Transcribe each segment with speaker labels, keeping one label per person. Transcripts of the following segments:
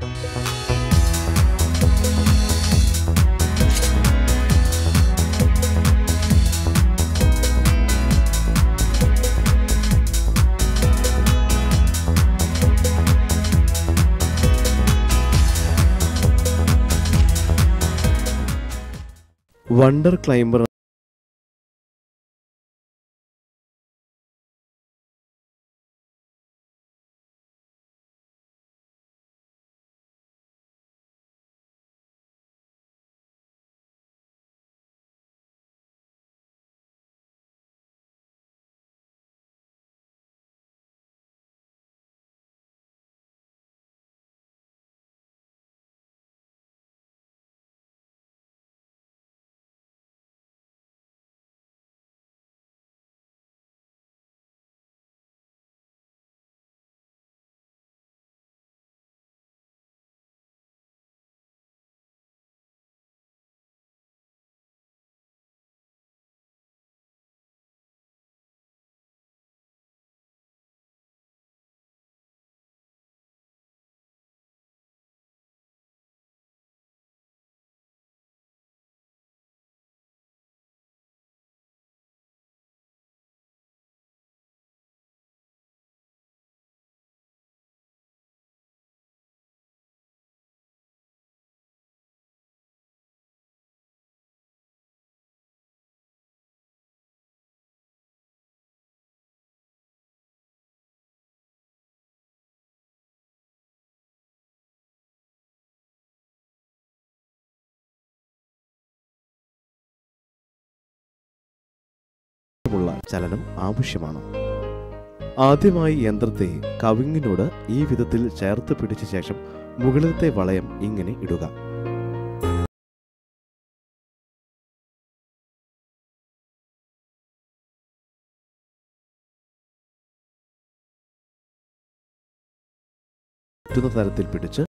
Speaker 1: Wonder climber ഉള്ള ചലനം ആവശ്യമാണ് ആദ്യമായി യന്ത്രത്തെ കവിങ്ങിനോട് ഈ വിധത്തിൽ ചേർത്ത് പിടിച്ച ശേഷം മുകളിലത്തെ വളയം ഇങ്ങനെ ഇടുക പറ്റുന്ന തരത്തിൽ പിടിച്ച്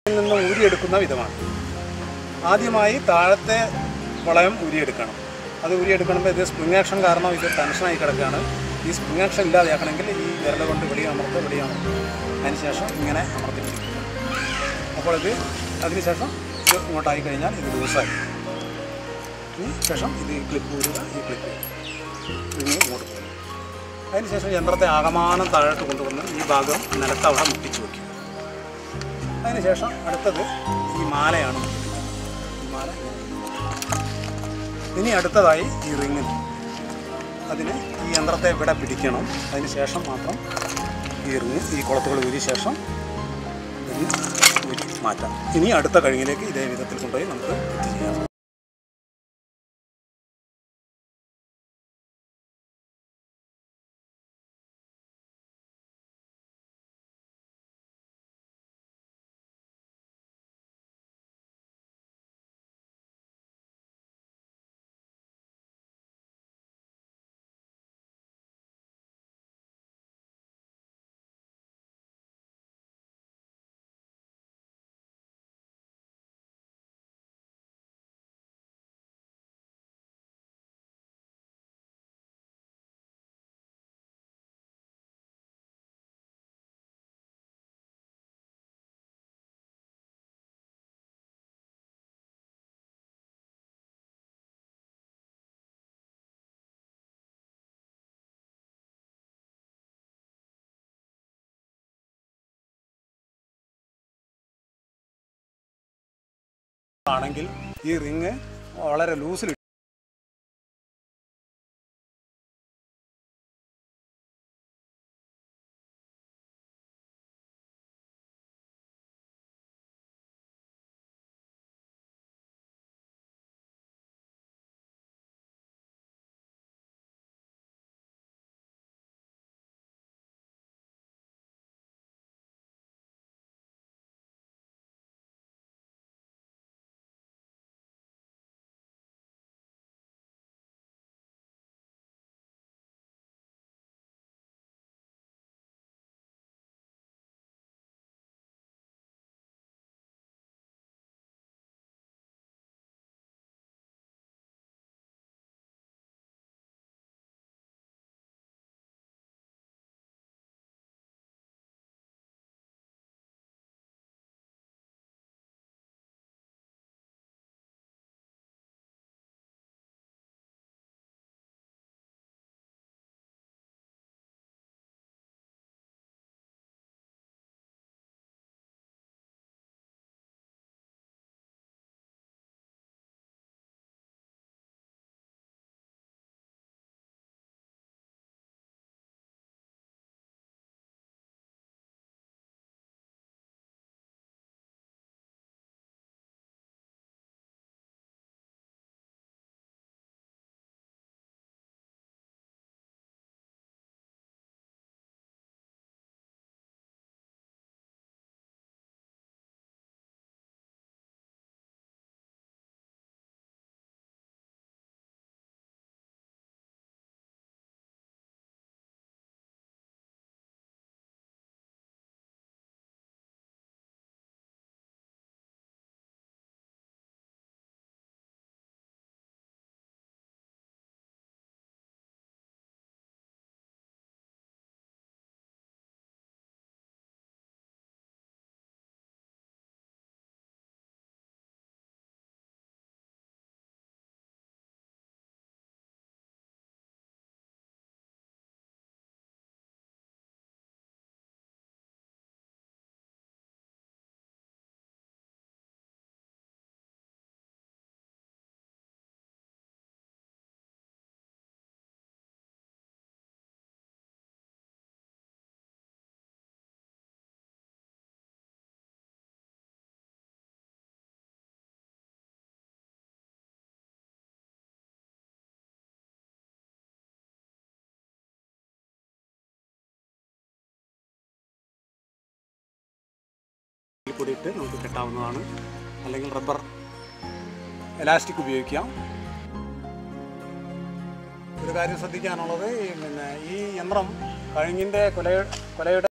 Speaker 2: ഇതിൽ നിന്ന് ഊരിയെടുക്കുന്ന വിധമാണ് ആദ്യമായി താഴത്തെ വളയം ഊരിയെടുക്കണം അത് ഊരിയെടുക്കണമെങ്കിൽ ഇത് സ്പ്രിങ് ആക്ഷൻ കാരണം ഇത് ടെൻഷനായി കിടക്കുകയാണ് ഈ സ്പ്രിങ് ആക്ഷൻ ഇല്ലാതെയാക്കണമെങ്കിൽ ഈ വിരൽ കൊണ്ട് വെടി അമർത്ത് വെടി അമർത്ത് അതിനുശേഷം ഇങ്ങനെ അമർത്തിപ്പിടിക്കുക അപ്പോൾ ഇത് അതിനുശേഷം ഇത് ഇങ്ങോട്ടായി കഴിഞ്ഞാൽ ഇത് ലൂസായി ഇതിന് ശേഷം ഇത് ഈ ക്ലിപ്പ് ഊരുക ഈ ക്ലിപ്പ് ഇങ്ങനെ ഇങ്ങോട്ട് പോകും അതിനുശേഷം യന്ത്രത്തെ ആകമാനം താഴോട്ട് കൊണ്ടുവന്ന് ഈ ഭാഗം നിലത്ത് അവിടെ മുട്ടിച്ച് വയ്ക്കുക അതിനുശേഷം അടുത്തത് ഈ മാലയാണ് ഈ മാല ഇങ്ങനെ. ഇനി അടുത്തതായി ഈ റിങ് അതിന് ഈ യന്ത്രത്തെ ഇവിടെ പിടിക്കണം അതിന് ശേഷം മാത്രം ഈ റിങ് ഈ കുളത്തുകൾ ഊരിയ ശേഷം റിങ് ഊരി മാറ്റാം ഇനി അടുത്ത കഴിഞ്ഞിലേക്ക് ഇതേ വിധത്തിൽ കൊണ്ടുപോയി നമുക്ക് ഫിറ്റ് ചെയ്യാം ആണെങ്കിൽ ഈ റിങ് വളരെ ലൂസിൽ കൂടിയിട്ട് നമുക്ക് കെട്ടാവുന്നതാണ് അല്ലെങ്കിൽ റബ്ബർ എലാസ്റ്റിക് ഉപയോഗിക്കാം ഒരു കാര്യം ശ്രദ്ധിക്കാനുള്ളത് ഈ പിന്നെ ഈ യന്ത്രം കഴിഞ്ഞിൻ്റെ കൊല കൊലയുടെ